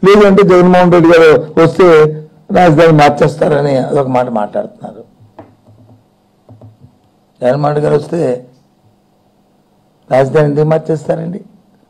లేదంటే జగన్మోహన్ రెడ్డి గారు వస్తే రాజధాని మార్చేస్తారని అదొక మాట మాట్లాడుతున్నారు జగన్మోహన్ రెడ్డి గారు వస్తే రాజధాని ఎందుకు మార్చేస్తారండి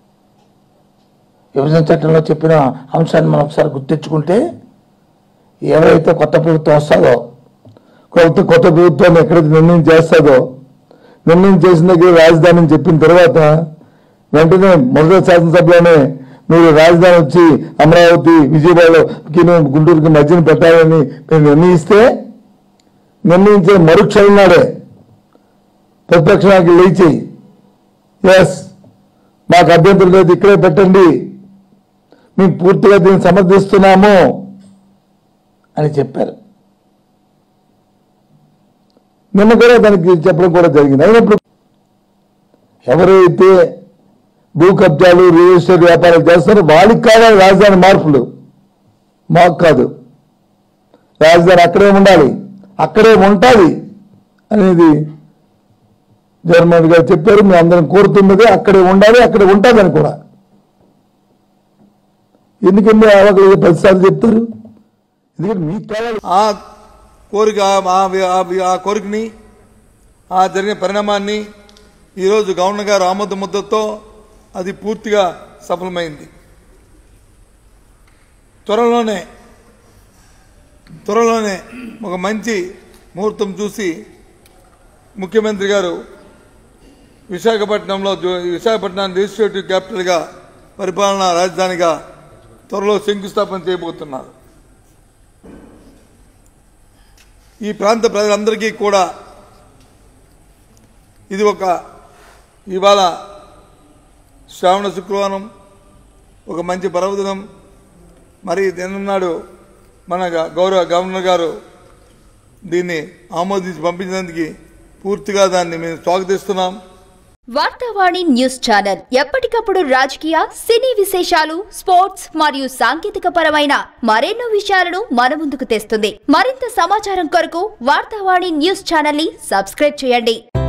విభజన చట్టంలో చెప్పిన అంశాన్ని మనం ఒకసారి గుర్తించుకుంటే ఎవరైతే కొత్త ప్రభుత్వం వస్తుందో కొత్త కొత్త ప్రభుత్వం ఎక్కడైతే నిర్ణయం చేస్తుందో నిర్ణయం చేసిన దగ్గర రాజధాని అని చెప్పిన తర్వాత వెంటనే మొదటి శాసనసభలోనే మీరు రాజధాని వచ్చి అమరావతి విజయవాడకి గుంటూరుకి మధ్యన పెట్టాలని మీరు నిర్ణయిస్తే నిర్ణయించిన మరుక్షణం నాడే ప్రతిపక్ష నాయకులు లేచి ఎస్ మాకు అభ్యంతరం లేదు ఇక్కడే పెట్టండి మేము పూర్తిగా దీన్ని సమర్థిస్తున్నాము అని చెప్పారు నిన్న కూడా దానికి చెప్పడం కూడా జరిగింది అయినప్పుడు ఎవరైతే భూ కబ్జాలు రియల్ ఎస్టేట్ వ్యాపారాలు చేస్తారో వాళ్ళకి కావాలి రాజధాని మార్పులు మాకు కాదు రాజధాని అక్కడే ఉండాలి అక్కడే ఉంటుంది అనేది జగన్మోహన్ గారు చెప్పారు మేము అందరం కోరుతున్నది అక్కడే ఉండాలి అక్కడే ఉంటుందని కూడా ఎందుకంటే అవకలు పదిసార్లు చెప్తారు ఎందుకంటే మీకు కావాలి ఆ కోరిక ఆ- ఆ- ఆ- ఆ కోరికని ఆ జరిగిన పరిణామాన్ని ఈరోజు గవర్నర్ గారు ఆమోద ముద్దతో అది పూర్తిగా సఫలమైంది త్వరలోనే త్వరలోనే ఒక మంచి ముహూర్తం చూసి ముఖ్యమంత్రి గారు విశాఖపట్నంలో జో- విశాఖపట్నాన్ని లెజిస్లేటివ్ క్యాపిటల్గా పరిపాలనా రాజధానిగా త్వరలో శంకుస్థాపన చేయబోతున్నారు ఈ ప్రాంత ప్రజలందరికీ కూడా ఇది ఒక ఇవాళ శ్రావణ శుక్రవారం ఒక మంచి పర్వదినం మరి నిన్ననాడు మన గ- గౌరవ గవర్నర్ గారు దీన్ని ఆమోదించి పంపించినందుకు పూర్తిగా దాన్ని మేము స్వాగతిస్తున్నాం వార్తావాణి న్యూస్ ఛానల్ ఎప్పటికప్పుడు రాజకీయ సినీ విశేషాలు స్పోర్ట్స్ మరియు సాంకేతిక పరమైన మరెన్నో విషయాలను మన ముందుకు తెస్తుంది మరింత సమాచారం కొరకు వార్తావాణి న్యూస్ ఛానల్ ని సబ్స్క్రైబ్ చేయండి